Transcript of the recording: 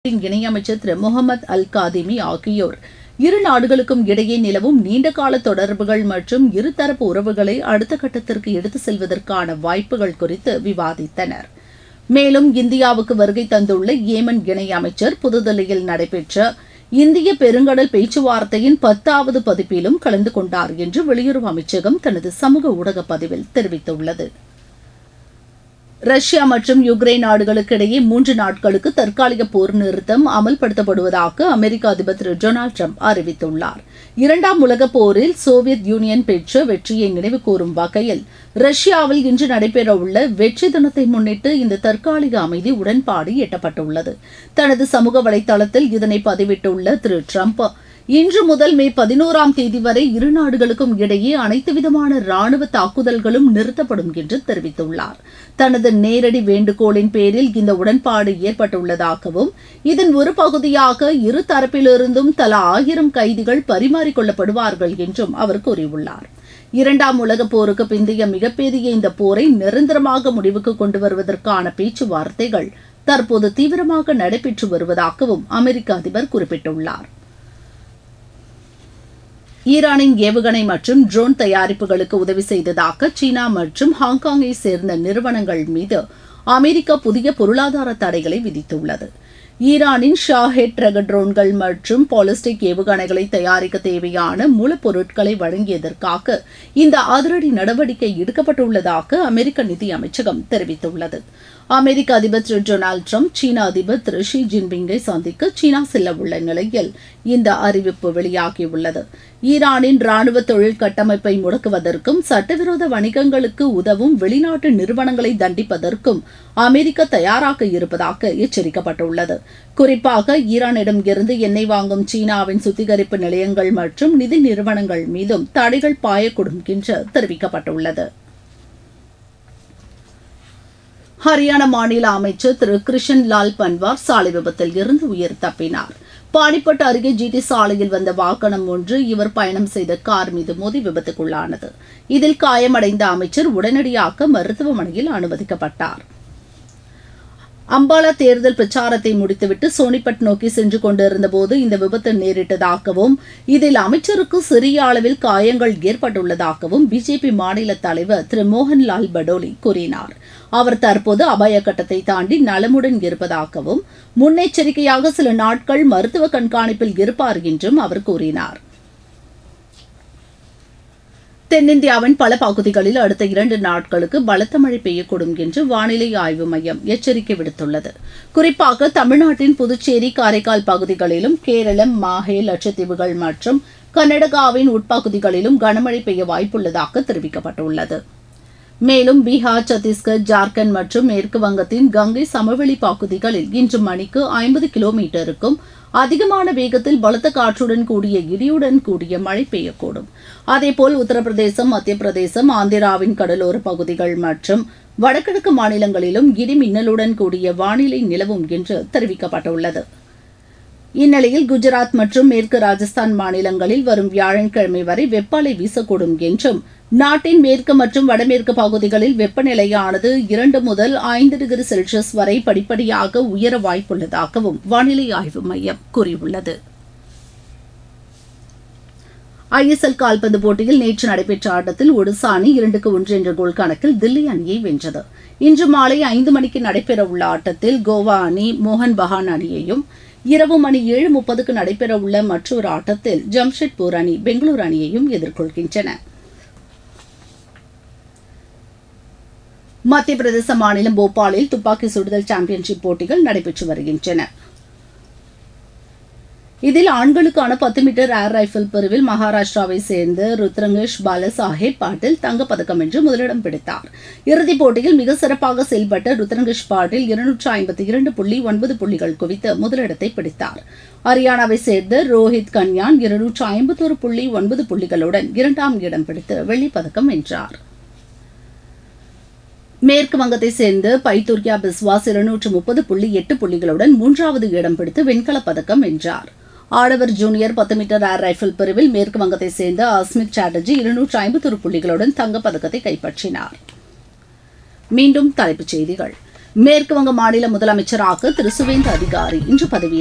இணையமைச்சர் திரு முகமது அல் காதிமி ஆகியோர் இரு நாடுகளுக்கும் இடையே நிலவும் நீண்டகால தொடர்புகள் மற்றும் இருதரப்பு உறவுகளை அடுத்த கட்டத்திற்கு எடுத்து செல்வதற்கான வாய்ப்புகள் குறித்து விவாதித்தனர் மேலும் இந்தியாவுக்கு வருகை தந்துள்ள ஏமன் இணையமைச்சர் புதுதில்லியில் நடைபெற்ற இந்திய பெருங்கடல் பேச்சுவார்த்தையின் பத்தாவது பதிப்பிலும் கலந்து கொண்டார் என்று வெளியுறவு அமைச்சகம் தனது சமூக ஊடக பதிவில் தெரிவித்துள்ளது ரஷ்யா மற்றும் யுக்ரைன் நாடுகளுக்கு இடையே மூன்று நாட்களுக்கு தற்காலிக போர் நிறுத்தம் அமல்படுத்தப்படுவதாக அமெரிக்க அதிபர் திரு டொனால்டு ட்ரம்ப் அறிவித்துள்ளார் இரண்டாம் உலகப் போரில் சோவியத் யூனியன் பெற்ற வெற்றியை நினைவு கூறும் வகையில் ரஷ்யாவில் இன்று நடைபெறவுள்ள வெற்றி தினத்தை முன்னிட்டு இந்த தற்காலிக அமைதி உடன்பாடு எட்டப்பட்டுள்ளது தனது சமூக வலைதளத்தில் இதனை பதிவிட்டுள்ள திரு ட்ரம்ப் இன்று முதல் மே பதினோராம் தேதி வரை இரு நாடுகளுக்கும் இடையே அனைத்து விதமான ராணுவ தாக்குதல்களும் நிறுத்தப்படும் என்று தெரிவித்துள்ளார் தனது நேரடி வேண்டுகோளின் பேரில் இந்த உடன்பாடு ஏற்பட்டுள்ளதாகவும் இதன் ஒரு பகுதியாக இரு தரப்பிலிருந்தும் தலா ஆயிரம் கைதிகள் பரிமாறிக்கொள்ளப்படுவார்கள் என்றும் அவர் கூறியுள்ளார் இரண்டாம் உலகப் போருக்கு பிந்தைய மிகப்பெரிய இந்த போரை நிரந்தரமாக முடிவுக்கு கொண்டு வருவதற்கான பேச்சுவார்த்தைகள் தற்போது தீவிரமாக நடைபெற்று வருவதாகவும் அமெரிக்க அதிபர் குறிப்பிட்டுள்ளார் ஈரானின் ஏவுகணை மற்றும் ட்ரோன் தயாரிப்புகளுக்கு உதவி செய்ததாக சீனா மற்றும் ஹாங்காங்கை சேர்ந்த நிறுவனங்கள் மீது அமெரிக்கா புதிய பொருளாதார தடைகளை விதித்துள்ளது ஈரானின் ஷாஹெட் ரக ட்ரோன்கள் மற்றும் பாலிஸ்டிக் ஏவுகணைகளை தயாரிக்க தேவையான மூலப்பொருட்களை வழங்கியதற்காக இந்த அதிரடி நடவடிக்கை எடுக்கப்பட்டுள்ளதாக அமெரிக்க நிதி அமைச்சகம் தெரிவித்துள்ளது அமெரிக்க அதிபர் திரு டொனால்டு ட்ரம்ப் சீன அதிபர் திரு ஷி ஜின்பிங்கை சந்திக்க சீனா செல்ல உள்ள நிலையில் இந்த அறிவிப்பு வெளியாகியுள்ளது ஈரானின் ராணுவ தொழில் கட்டமைப்பை முடக்குவதற்கும் சட்டவிரோத வணிகங்களுக்கு உதவும் வெளிநாட்டு நிறுவனங்களை தண்டிப்பதற்கும் அமெரிக்கா தயாராக இருப்பதாக எச்சரிக்கப்பட்டுள்ளது குறிப்பாக ஈரானிடம் இருந்து எண்ணெய் வாங்கும் சீனாவின் சுத்திகரிப்பு நிலையங்கள் மற்றும் நிதி நிறுவனங்கள் மீதும் தடைகள் பாயக்கூடும் என்று தெரிவிக்கப்பட்டுள்ளது ஹரியானா மாநில அமைச்சர் திரு கிருஷன் லால் பன்வார் சாலை விபத்தில் இருந்து உயிர் தப்பினார் பாணிப்பட்டு அருகே ஜிடி சாலையில் வந்த வாகனம் ஒன்று இவர் பயணம் செய்த கார் மீது மோதி விபத்துக்குள்ளானது இதில் காயமடைந்த அமைச்சர் உடனடியாக மருத்துவமனையில் அனுமதிக்கப்பட்டார் அம்பாலா தேர்தல் பிரச்சாரத்தை முடித்துவிட்டு சோனிபட் நோக்கி சென்று கொண்டிருந்தபோது இந்த விபத்து நேரிட்டதாகவும் இதில் அமைச்சருக்கு சிறிய அளவில் காயங்கள் ஏற்பட்டுள்ளதாகவும் பிஜேபி மாநில தலைவர் திரு மோகன்லால் படோலி கூறினார் அவர் தற்போது அபாய கட்டத்தை தாண்டி நலமுடன் இருப்பதாகவும் முன்னெச்சரிக்கையாக சில நாட்கள் மருத்துவ கண்காணிப்பில் இருப்பார் என்றும் அவர் கூறினார் தென்னிந்தியாவின் பல பகுதிகளில் அடுத்த இரண்டு நாட்களுக்கு பலத்த மழை பெய்யக்கூடும் என்று வானிலை ஆய்வு மையம் எச்சரிக்கை விடுத்துள்ளது குறிப்பாக தமிழ்நாட்டின் புதுச்சேரி காரைக்கால் பகுதிகளிலும் கேரளம் மாஹே லட்சத்தீவுகள் மற்றும் கர்நாடகாவின் உட்பகுதிகளிலும் கனமழை பெய்ய வாய்ப்புள்ளதாக தெரிவிக்கப்பட்டுள்ளது மேலும் பீகார் சத்தீஸ்கர் ஜார்க்கண்ட் மற்றும் மேற்கு வங்கத்தின் கங்கை சமவெளி பகுதிகளில் இன்று மணிக்கு ஐம்பது கிலோமீட்டருக்கும் அதிகமான வேகத்தில் பலத்த காற்றுடன் கூடிய இடியுடன் கூடிய மழை பெய்யக்கூடும் அதேபோல் உத்தரப்பிரதேசம் மத்திய பிரதேசம் ஆந்திராவின் கடலோர பகுதிகள் மற்றும் வடகிழக்கு மாநிலங்களிலும் இடி மின்னலுடன் கூடிய வானிலை நிலவும் என்று தெரிவிக்கப்பட்டுள்ளது இந்நிலையில் குஜராத் மற்றும் மேற்கு ராஜஸ்தான் மாநிலங்களில் வரும் வியாழக்கிழமை வரை வெப்பாலை வீசக்கூடும் என்றும் நாட்டின் மேற்கு மற்றும் வடமேற்கு பகுதிகளில் வெப்பநிலையானது இரண்டு முதல் ஐந்து டிகிரி செல்சியஸ் வரை படிப்படியாக உயர வாய்ப்புள்ளதாகவும் வானிலை ஆய்வு மையம் கூறியுள்ளது ஐஎஸ்எல் கால்பந்து போட்டியில் நேற்று நடைபெற்ற ஆட்டத்தில் ஒடிசா அணி இரண்டுக்கு ஒன்று என்ற கோல் கணக்கில் தில்லி அணியை வென்றது இன்று மாலை ஐந்து மணிக்கு நடைபெறவுள்ள ஆட்டத்தில் கோவா அணி மோகன் பகான் அணியையும் இரவு மணி ஏழு முப்பதுக்கு நடைபெறவுள்ள மற்றொரு ஆட்டத்தில் ஜம்ஷெட்பூர் அணி பெங்களூரு அணியையும் எதிர்கொள்கின்றன மத்திய பிரதேச மாநிலம் போபாலில் துப்பாக்கி சுடுதல் சாம்பியன்ஷிப் போட்டிகள் நடைபெற்று வருகின்றன இதில் ஆண்களுக்கான பத்து மீட்டர் ஏர் ரைபிள் பிரிவில் மகாராஷ்டிராவை சேர்ந்த ருத்ரங்கேஷ் பாலசாஹேப் பாட்டில் தங்கப்பதக்கம் என்று முதலிடம் பிடித்தார் இறுதிப் போட்டியில் மிக சிறப்பாக செயல்பட்ட ருத்ரங்கேஷ் பாட்டில் இருநூற்று ஐம்பத்தி இரண்டு புள்ளி ஒன்பது புள்ளிகள் குவித்து முதலிடத்தை பிடித்தார் ஹரியானாவை சேர்ந்த ரோஹித் கன்யான் இருநூற்று ஐம்பத்தோரு புள்ளி ஒன்பது புள்ளிகளுடன் இரண்டாம் இடம் பிடித்து வெள்ளிப்பதக்கம் வென்றார் மேற்கு வங்கத்தை சேர்ந்த பைத்தூர்யா பிஸ்வாஸ் இருநூற்று முப்பது புள்ளி எட்டு புள்ளிகளுடன் மூன்றாவது இடம் பிடித்து வெண்கலப் பதக்கம் வென்றார் ஆடவர் ஜூனியர் பத்து மீட்டர் ஏர் ரைபிள் பிரிவில் மேற்கு வங்கத்தை சேர்ந்த அஸ்மித் சாட்டர்ஜி இருநூற்று ஐம்பத்தொரு புள்ளிகளுடன் தங்கப்பதக்கத்தை கைப்பற்றினார் மீண்டும் தலைப்புச் செய்திகள் மேற்குவங்க மாநில முதலமைச்சராக திரு சுவேந்த அதிகாரி இன்று பதவியேற்றார்